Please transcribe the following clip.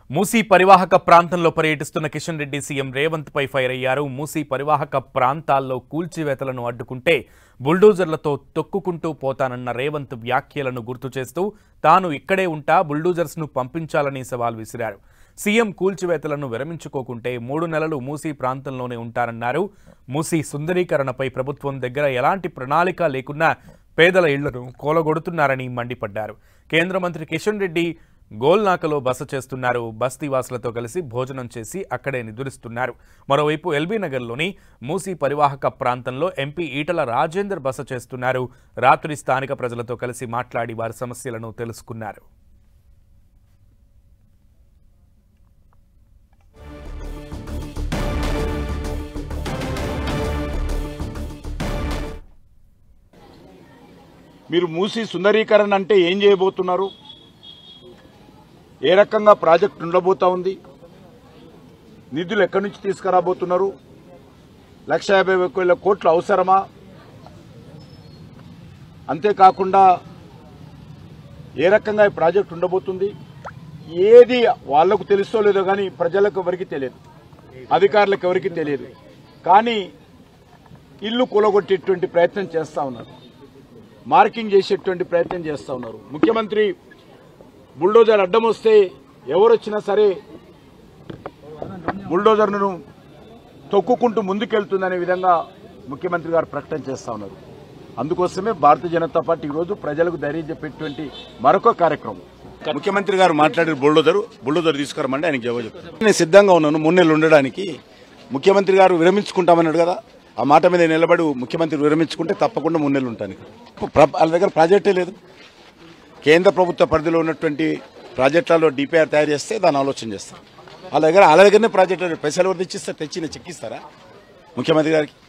మూసీ పరివాహక ప్రాంతంలో పర్యటిస్తున్న కిషన్ రెడ్డి సీఎం రేవంత్ పై ఫైర్ అయ్యారు మూసీ పరివాహక ప్రాంతాల్లో కూల్చివేతలను అడ్డుకుంటే బుల్డోజర్లతో తొక్కుకుంటూ పోతానన్న రేవంత్ వ్యాఖ్యలను గుర్తు చేస్తూ తాను ఇక్కడే ఉంటా బుల్డోజర్స్ ను పంపించాలని సవాల్ విసిరారు సీఎం కూల్చివేతలను విరమించుకోకుంటే మూడు నెలలు మూసీ ప్రాంతంలోనే ఉంటారన్నారు మూసీ సుందరీకరణపై ప్రభుత్వం దగ్గర ఎలాంటి ప్రణాళిక లేకున్నా పేదల ఇళ్లను కూలగొడుతున్నారని మండిపడ్డారు కేంద్ర మంత్రి కిషన్ రెడ్డి గోల్నాకలో బస చేస్తున్నారు బస్తీవాసులతో కలిసి భోజనం చేసి అక్కడే నిదురిస్తున్నారు మరోవైపు ఎల్బీ నగర్లోని మూసీ పరివాహక ప్రాంతంలో ఎంపీ ఈటల రాజేందర్ బస చేస్తున్నారు రాత్రి స్థానిక ప్రజలతో కలిసి మాట్లాడి వారి సమస్యలను తెలుసుకున్నారు మీరు మూసి సుందరీకరణ అంటే ఏం చేయబోతున్నారు ఏ రకంగా ప్రాజెక్ట్ ఉండబోతా ఉంది నిధులు ఎక్కడి నుంచి తీసుకురాబోతున్నారు లక్ష యాభై వేల కోట్లు అవసరమా అంతేకాకుండా ఏ రకంగా ఈ ప్రాజెక్ట్ ఉండబోతుంది ఏది వాళ్లకు తెలుసో లేదో కానీ ప్రజలకు ఎవరికి తెలియదు అధికారులకు ఎవరికి తెలియదు కానీ ఇల్లు కూలగొట్టేటువంటి ప్రయత్నం చేస్తా ఉన్నారు మార్కింగ్ చేసేటువంటి ప్రయత్నం చేస్తా ఉన్నారు ముఖ్యమంత్రి బుల్డోజర్ అడ్డం వస్తే ఎవరు వచ్చినా సరే బుల్డోజర్ను తొక్కుకుంటూ ముందుకెళ్తుందనే విధంగా ముఖ్యమంత్రి గారు ప్రకటన చేస్తా ఉన్నారు అందుకోసమే భారతీయ జనతా పార్టీ ఈరోజు ప్రజలకు ధైర్యం చెప్పేటువంటి మరొక కార్యక్రమం ముఖ్యమంత్రి గారు మాట్లాడిన బుల్డోజర్ బుల్డోజర్ తీసుకురమంటే ఆయనకి జవాబు చెప్తాను నేను సిద్ధంగా ఉన్నాను మూడు నెలలు ఉండడానికి ముఖ్యమంత్రి గారు విరమించుకుంటామన్నాడు కదా ఆ మాట మీద నిలబడి ముఖ్యమంత్రి విరమించుకుంటే తప్పకుండా మూడు నెలలు ఉంటాను ప్ర- వాళ్ళ దగ్గర ప్రాజెక్టే లేదు కేంద్ర ప్రభుత్వ పరిధిలో ఉన్నటువంటి ప్రాజెక్టులలో డిపిఆర్ తయారు చేస్తే దాన్ని ఆలోచన చేస్తాం వాళ్ళ దగ్గర వాళ్ళ దగ్గరనే ప్రాజెక్టు పైసలు ఎవరు తెచ్చిస్తారు తెచ్చి నేను చెక్కిస్తారా ముఖ్యమంత్రి గారికి